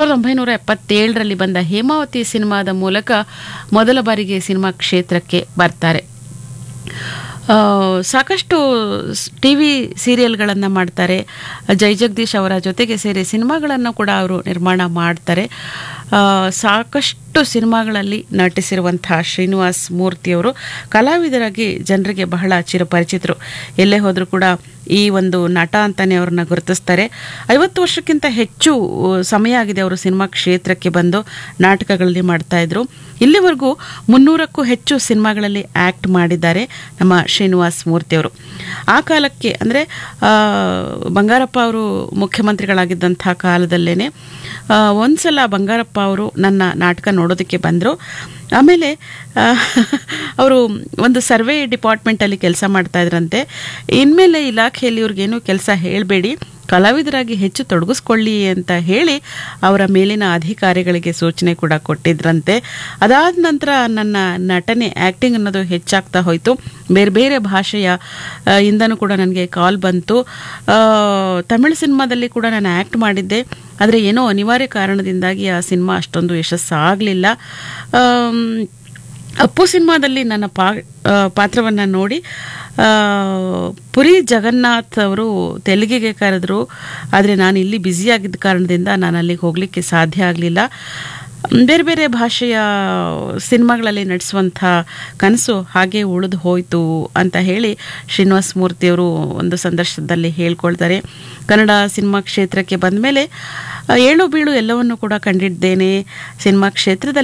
ಸಾವಿರದ ಒಂಬೈನೂರ ಎಪ್ಪತ್ತೇಳರಲ್ಲಿ ಬಂದ ಹೇಮಾವತಿ ಸಿನಿಮಾದ ಮೂಲಕ ಮೊದಲ ಬಾರಿಗೆ ಸಿನಿಮಾ ಕ್ಷೇತ್ರಕ್ಕೆ ಬರ್ತಾರೆ ಆ, ಸಾಕಷ್ಟು ಟಿ ವಿ ಸೀರಿಯಲ್ಗಳನ್ನು ಮಾಡ್ತಾರೆ ಜೈ ಜಗದೀಶ್ ಅವರ ಜೊತೆಗೆ ಸೇರಿ ಸಿನಿಮಾಗಳನ್ನು ಕೂಡ ಅವರು ನಿರ್ಮಾಣ ಮಾಡ್ತಾರೆ ಆ, ಸಾಕಷ್ಟು ಸಿನಿಮಾಗಳಲ್ಲಿ ನಟಿಸಿರುವಂಥ ಶ್ರೀನಿವಾಸ್ ಮೂರ್ತಿಯವರು ಕಲಾವಿದರಾಗಿ ಜನರಿಗೆ ಬಹಳ ಚಿರಪರಿಚಿತರು ಎಲ್ಲೇ ಹೋದರೂ ಕೂಡ ಈ ಒಂದು ನಟ ಅಂತಾನೆ ಅವ್ರನ್ನ ಗುರುತಿಸ್ತಾರೆ ಐವತ್ತು ವರ್ಷಕ್ಕಿಂತ ಹೆಚ್ಚು ಸಮಯ ಆಗಿದೆ ಅವರು ಸಿನಿಮಾ ಕ್ಷೇತ್ರಕ್ಕೆ ಬಂದು ನಾಟಕಗಳಲ್ಲಿ ಮಾಡ್ತಾ ಇದ್ರು ಇಲ್ಲಿವರೆಗೂ ಮುನ್ನೂರಕ್ಕೂ ಹೆಚ್ಚು ಸಿನಿಮಾಗಳಲ್ಲಿ ಆ್ಯಕ್ಟ್ ಮಾಡಿದ್ದಾರೆ ನಮ್ಮ ಶ್ರೀನಿವಾಸ್ ಮೂರ್ತಿಯವರು ಆ ಕಾಲಕ್ಕೆ ಅಂದರೆ ಬಂಗಾರಪ್ಪ ಅವರು ಮುಖ್ಯಮಂತ್ರಿಗಳಾಗಿದ್ದಂಥ ಕಾಲದಲ್ಲೇ ಒಂದ್ಸಲ ಬಂಗಾರಪ್ಪ ಅವರು ನನ್ನ ನಾಟಕ ನೋಡೋದಕ್ಕೆ ಬಂದರು ಆಮೇಲೆ ಆ, ಅವರು ಒಂದು ಸರ್ವೆ ಡಿಪಾರ್ಟ್ಮೆಂಟಲ್ಲಿ ಕೆಲಸ ಮಾಡ್ತಾ ಇದ್ರಂತೆ ಇನ್ಮೇಲೆ ಇಲಾಖೆಯಲ್ಲಿ ಇವ್ರಿಗೇನು ಕೆಲಸ ಹೇಳಬೇಡಿ ಕಲಾವಿದರಾಗಿ ಹೆಚ್ಚು ತೊಡಗಿಸ್ಕೊಳ್ಳಿ ಅಂತ ಹೇಳಿ ಅವರ ಮೇಲಿನ ಅಧಿಕಾರಿಗಳಿಗೆ ಸೂಚನೆ ಕೂಡ ಕೊಟ್ಟಿದ್ರಂತೆ ಅದಾದ ನಂತರ ನನ್ನ ನಟನೆ ಆ್ಯಕ್ಟಿಂಗ್ ಅನ್ನೋದು ಹೆಚ್ಚಾಗ್ತಾ ಹೋಯಿತು ಬೇರೆ ಬೇರೆ ಭಾಷೆಯ ಆ, ಇಂದನೂ ಕೂಡ ನನಗೆ ಕಾಲ್ ಬಂತು ಆ, ತಮಿಳು ಸಿನಿಮಾದಲ್ಲಿ ಕೂಡ ನಾನು ಆ್ಯಕ್ಟ್ ಮಾಡಿದ್ದೆ ಆದರೆ ಏನೋ ಅನಿವಾರ್ಯ ಕಾರಣದಿಂದಾಗಿ ಆ ಸಿನಿಮಾ ಅಷ್ಟೊಂದು ಯಶಸ್ಸಾಗಲಿಲ್ಲ ಅಪ್ಪು ಸಿನಿಮಾದಲ್ಲಿ ನನ್ನ ಪಾ ಪಾತ್ರವನ್ನು ನೋಡಿ ಆ, ಪುರಿ ಜಗನ್ನಾಥ್ ಅವರು ತೆಲುಗಿಗೆ ಕರೆದ್ರು ಆದರೆ ನಾನು ಇಲ್ಲಿ ಬ್ಯುಸಿಯಾಗಿದ್ದ ಕಾರಣದಿಂದ ನಾನು ಅಲ್ಲಿಗೆ ಹೋಗಲಿಕ್ಕೆ ಸಾಧ್ಯ ಆಗಲಿಲ್ಲ ಬೇರೆ ಬೇರೆ ಭಾಷೆಯ ಸಿನಿಮಾಗಳಲ್ಲಿ ನಟಿಸುವಂಥ ಕನಸು ಹಾಗೆ ಉಳಿದು ಹೋಯಿತು ಅಂತ ಹೇಳಿ ಶ್ರೀನಿವಾಸ ಮೂರ್ತಿಯವರು ಒಂದು ಸಂದರ್ಶನದಲ್ಲಿ ಹೇಳ್ಕೊಳ್ತಾರೆ ಕನ್ನಡ ಸಿನಿಮಾ ಕ್ಷೇತ್ರಕ್ಕೆ ಬಂದ ಮೇಲೆ ಏಳು ಬೀಳು ಎಲ್ಲವನ್ನು ಕೂಡ ಕಂಡಿದ್ದೇನೆ ಸಿನಿಮಾ ಕ್ಷೇತ್ರದಲ್ಲಿ